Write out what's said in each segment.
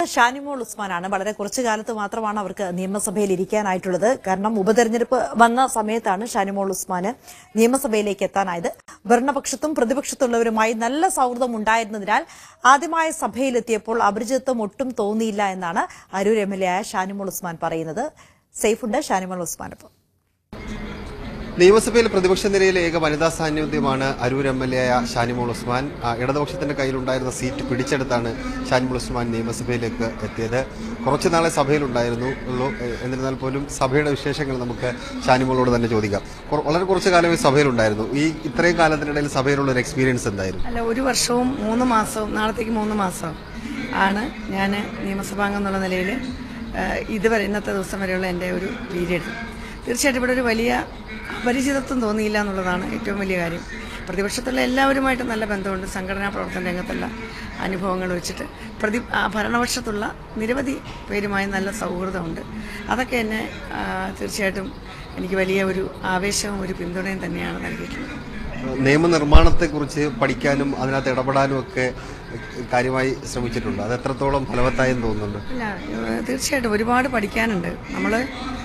ഷാനിമോൾ ഉസ്മാനാണ് വളരെ കുറച്ചു കാലത്ത് മാത്രമാണ് അവർക്ക് നിയമസഭയിൽ ഇരിക്കാനായിട്ടുള്ളത് കാരണം ഉപതെരഞ്ഞെടുപ്പ് വന്ന സമയത്താണ് ഷാനിമോൾ ഉസ്മാന് നിയമസഭയിലേക്ക് എത്താനായത് ഭരണപക്ഷത്തും പ്രതിപക്ഷത്തുള്ളവരുമായി നല്ല സൗഹൃദം ഉണ്ടായിരുന്നതിനാൽ ആദ്യമായ സഭയിലെത്തിയപ്പോൾ അപരിചിതത്വം ഒട്ടും തോന്നിയില്ല എന്നാണ് അരൂർ എം എൽ എ ആയ ഷാനിമോൾ ഉസ്മാൻ പറയുന്നത് സേഫുണ്ട് ഷാനിമോൾ ഉസ്മാനൊപ്പം നിയമസഭയിൽ പ്രതിപക്ഷ നിരയിലെ ഏക വനിതാ സാന്നിധ്യമാണ് അരൂർ എം എൽ എ ആയ ഷാനിമോൾ ഉസ്മാൻ ആ, ഇടതുപക്ഷത്തിന്റെ കയ്യിലുണ്ടായിരുന്ന സീറ്റ് പിടിച്ചെടുത്താണ് ഷാനിമോൾ ഉസ്മാൻ നിയമസഭയിലേക്ക് എത്തിയത് കുറച്ചു നാളെ സഭയിലുണ്ടായിരുന്നു ഉള്ളൂ എ, എന്നിരുന്നാൽ പോലും സഭയുടെ വിശേഷങ്ങൾ നമുക്ക് ഷാനിമോളോട് തന്നെ ചോദിക്കാം കുറ- വളരെ കുറച്ചു കാലമേ സഭയിലുണ്ടായിരുന്നു ഈ ഇത്രയും കാലത്തിനിടയിൽ സഭയിലുള്ള ഒരു എക്സ്പീരിയൻസ് എന്തായിരുന്നു അല്ല ഒരു വർഷവും മൂന്ന് മാസവും നാളത്തേക്ക് മൂന്ന് മാസം ആണ് ഞാൻ നിയമസഭാംഗം എന്നുള്ള നിലയിൽ ഇതുവരെ ഇന്നത്തെ ദിവസം വരെയുള്ള എൻ്റെ ഒരു പീരീഡ് തീർച്ചയായിട്ടും ഇവിടെ ഒരു വലിയ അപരിചിതത്വം തോന്നിയില്ല എന്നുള്ളതാണ് ഏറ്റവും വലിയ കാര്യം പ്രതിപക്ഷത്തുള്ള എല്ലാവരുമായിട്ട് നല്ല ബന്ധമുണ്ട് സംഘടനാ പ്രവർത്തന രംഗത്തുള്ള അനുഭവങ്ങൾ വെച്ചിട്ട് പ്രതി ആ, ഭരണപക്ഷത്തുള്ള നിരവധി പേരുമായി നല്ല സൗഹൃദമുണ്ട് അതൊക്കെ എന്നെ ആ, തീർച്ചയായിട്ടും എനിക്ക് വലിയ ഒരു ആവേശവും ഒരു പിന്തുണയും തന്നെയാണ് നൽകിയിട്ടുള്ളത് നിയമനിർമ്മാണത്തെക്കുറിച്ച് പഠിക്കാനും അതിനകത്ത് ഇടപെടാനും ഒക്കെ കാര്യമായി ശ്രമിച്ചിട്ടുണ്ട് അത് എത്രത്തോളം ഫലവത്തായെന്ന് തോന്നുന്നുണ്ട് ഇല്ല ഏഹ് തീർച്ചയായിട്ടും ഒരുപാട് പഠിക്കാനുണ്ട് നമ്മൾ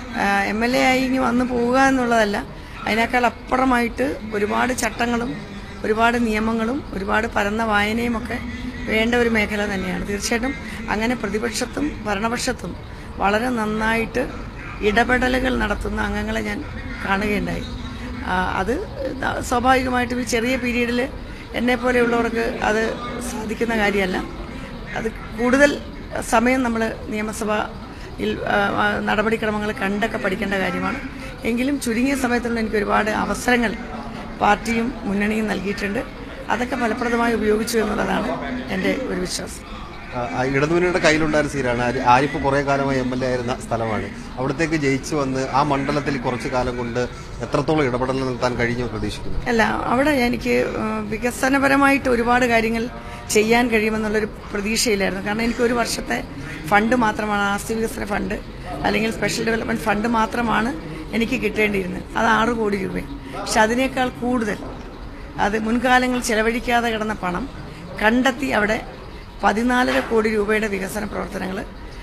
എം എൽ എ ആയി ഇനി വന്നു പോവുക എന്നുള്ളതല്ല അതിനേക്കാൾ അപ്പുറമായിട്ട് ഒരുപാട് ചട്ടങ്ങളും ഒരുപാട് നിയമങ്ങളും ഒരുപാട് പരന്ന വായനയും ഒക്കെ വേണ്ട ഒരു മേഖല തന്നെയാണ് തീർച്ചയായിട്ടും അങ്ങനെ പ്രതിപക്ഷത്തും ഭരണപക്ഷത്തും വളരെ നന്നായിട്ട് ഇടപെടലുകൾ നടത്തുന്ന അംഗങ്ങളെ ഞാൻ കാണുകയുണ്ടായി ആ, അത് ത- സ്വാഭാവികമായിട്ടും ഈ ചെറിയ പീരീഡിൽ എന്നെ പോലെയുള്ളവർക്ക് അത് സാധിക്കുന്ന കാര്യമല്ല അത് കൂടുതൽ സമയം നമ്മൾ നിയമസഭയിൽ ആ, ആ, നടപടിക്രമങ്ങൾ കണ്ടൊക്കെ പഠിക്കേണ്ട കാര്യമാണ് എങ്കിലും ചുരുങ്ങിയ സമയത്തുള്ള എനിക്ക് ഒരുപാട് അവസരങ്ങൾ പാർട്ടിയും മുന്നണിയും നൽകിയിട്ടുണ്ട് അതൊക്കെ ഫലപ്രദമായി ഉപയോഗിച്ചു എന്നുള്ളതാണ് എൻ്റെ ഒരു വിശ്വാസം ആ, ആ ഇടതുമുന്നണിയുടെ കയ്യിലുണ്ടായിരുന്ന സീറ്റാണ് ആരി- ആരിഫ് കുറെ കാലമായി എം എൽ എ ആയിരുന്ന സ്ഥലമാണ് അവിടത്തേക്ക് ജയിച്ചു വന്ന് ആ മണ്ഡലത്തിൽ കുറച്ചു കാലം കൊണ്ട് എത്രത്തോളം ഇടപെടൽ നടത്താൻ കഴിഞ്ഞു പ്രതീക്ഷിക്കുന്നു അല്ല അവിടെ എനിക്ക് ഏഹ്, വികസനപരമായിട്ട് ഒരുപാട് കാര്യങ്ങൾ ചെയ്യാൻ കഴിയുമെന്നുള്ളൊരു പ്രതീക്ഷയിലായിരുന്നു കാരണം എനിക്ക് ഒരു വർഷത്തെ ഫണ്ട് മാത്രമാണ് ആസ്തി വികസന ഫണ്ട് അല്ലെങ്കിൽ സ്പെഷ്യൽ ഡെവലപ്മെന്റ് ഫണ്ട് മാത്രമാണ് എനിക്ക് കിട്ടേണ്ടിയിരുന്നത് അത് ആറ് കോടി രൂപയാണ് പക്ഷെ അതിനേക്കാൾ കൂടുതൽ അത് മുൻകാലങ്ങൾ ചെലവഴിക്കാതെ കിടന്ന പണം കണ്ടെത്തി അവിടെ പതിനാലര കോടി രൂപയുടെ വികസന പ്രവർത്തനങ്ങൾ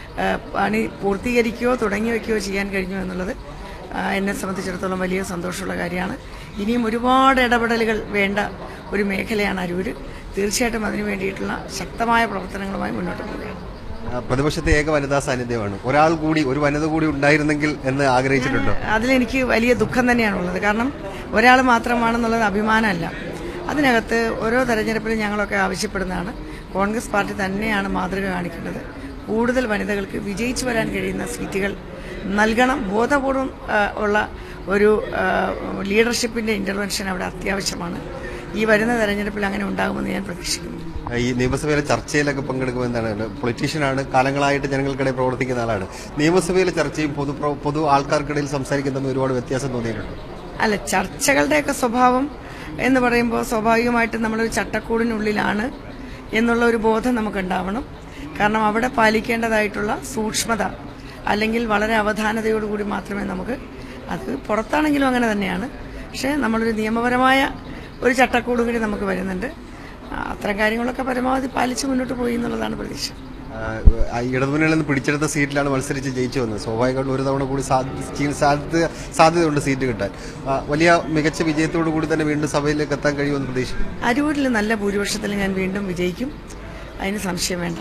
പണി പൂർത്തീകരിക്കുകയോ തുടങ്ങി വയ്ക്കുകയോ ചെയ്യാൻ കഴിഞ്ഞു എന്നുള്ളത് ആ, എന്നെ സംബന്ധിച്ചിടത്തോളം വലിയ സന്തോഷമുള്ള കാര്യമാണ് ഇനിയും ഒരുപാട് ഇടപെടലുകൾ വേണ്ട ഒരു മേഖലയാണ് അരൂര് തീർച്ചയായിട്ടും അതിനു വേണ്ടിയിട്ടുള്ള ശക്തമായ പ്രവർത്തനങ്ങളുമായി മുന്നോട്ട് പോവുകയാണ് ആ, പ്രതിപക്ഷത്തെ ഏക വനിതാ സാന്നിധ്യമാണ് ഒരാൾ കൂടി ഒരു വനിത കൂടി ഉണ്ടായിരുന്നെങ്കിൽ എന്ന് ആഗ്രഹിച്ചിട്ടുണ്ടോ അതിലെനിക്ക് വലിയ ദുഃഖം തന്നെയാണുള്ളത് കാരണം ഒരാൾ മാത്രമാണെന്നുള്ളത് അഭിമാനമല്ല അതിനകത്ത് ഓരോ തെരഞ്ഞെടുപ്പിലും ഞങ്ങളൊക്കെ ആവശ്യപ്പെടുന്നതാണ് കോൺഗ്രസ് പാർട്ടി തന്നെയാണ് മാതൃക കാണിക്കേണ്ടത് കൂടുതൽ വനിതകൾക്ക് വിജയിച്ചു വരാൻ കഴിയുന്ന സീറ്റുകൾ നൽകണം ബോധപൂർവം ആ, ഉള്ള ഒരു ലീഡർഷിപ്പിന്റെ ഇന്റർവെൻഷൻ അവിടെ അത്യാവശ്യമാണ് ഈ വരുന്ന തെരഞ്ഞെടുപ്പിൽ അങ്ങനെ ഉണ്ടാകുമെന്ന് ഞാൻ പ്രതീക്ഷിക്കുന്നു ആ, ഈ നിയമസഭയിലെ ചർച്ചയിലൊക്കെ പങ്കെടുക്കുമെന്നാണ് പൊളിറ്റീഷ്യനാണ് കാലങ്ങളായിട്ട് ജനങ്ങൾക്കിടയിൽ പ്രവർത്തിക്കുന്ന ആളാണ് നിയമസഭയിലെ ചർച്ചയും പൊതു പ്ര- പൊതു ആൾക്കാർക്കിടയിൽ സംസാരിക്കുന്ന ഒരുപാട് വ്യത്യാസം തോന്നിയിട്ടുണ്ട് അല്ല ചർച്ചകളുടെയൊക്കെ സ്വഭാവം എന്ന് പറയുമ്പോൾ സ്വാഭാവികമായിട്ടും നമ്മളൊരു ചട്ടക്കൂടിനുള്ളിലാണ് എന്നുള്ള ഒരു ബോധം നമുക്കുണ്ടാവണം കാരണം അവിടെ പാലിക്കേണ്ടതായിട്ടുള്ള സൂക്ഷ്മത അല്ലെങ്കിൽ വളരെ അവധാനതയോടുകൂടി മാത്രമേ നമുക്ക് അത് പുറത്താണെങ്കിലും അങ്ങനെ തന്നെയാണ് പക്ഷേ നമ്മളൊരു നിയമപരമായ ഒരു ചട്ടക്കൂട് കൂടി നമുക്ക് വരുന്നുണ്ട് ആ, അത്തരം കാര്യങ്ങളൊക്കെ പരമാവധി പാലിച്ച് മുന്നോട്ട് പോയി എന്നുള്ളതാണ് പ്രതീക്ഷ ആ, ഈ ഇടതുമുന്നണിയിൽ നിന്ന് പിടിച്ചെടുത്ത സീറ്റിലാണ് മത്സരിച്ച് ജയിച്ചു വന്നത് സ്വാഭാവികമായിട്ടും ഒരു തവണ കൂടി സാധി- സാധ്യത സാധ്യതയുണ്ട് സീറ്റ് കിട്ടാൻ ആ, വലിയ മികച്ച വിജയത്തോടു കൂടി തന്നെ വീണ്ടും സഭയിലേക്ക് എത്താൻ കഴിയുമെന്ന് പ്രതീക്ഷിക്കുന്നു അരൂരിൽ നല്ല ഭൂരിപക്ഷത്തിൽ ഞാൻ വീണ്ടും വിജയിക്കും അതിന് സംശയം വേണ്ട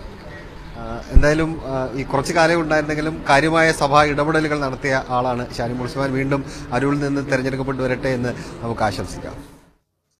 ആ, എന്തായാലും ആ, ഈ കുറച്ചു കാലം ഉണ്ടായിരുന്നെങ്കിലും കാര്യമായ സഭാ ഇടപെടലുകൾ നടത്തിയ ആളാണ് ഷാനിമോൾ ഉസ്മാൻ വീണ്ടും അരൂരിൽ നിന്ന് തെരഞ്ഞെടുക്കപ്പെട്ടു വരട്ടെ എന്ന് നമുക്ക് ആശംസിക്കാം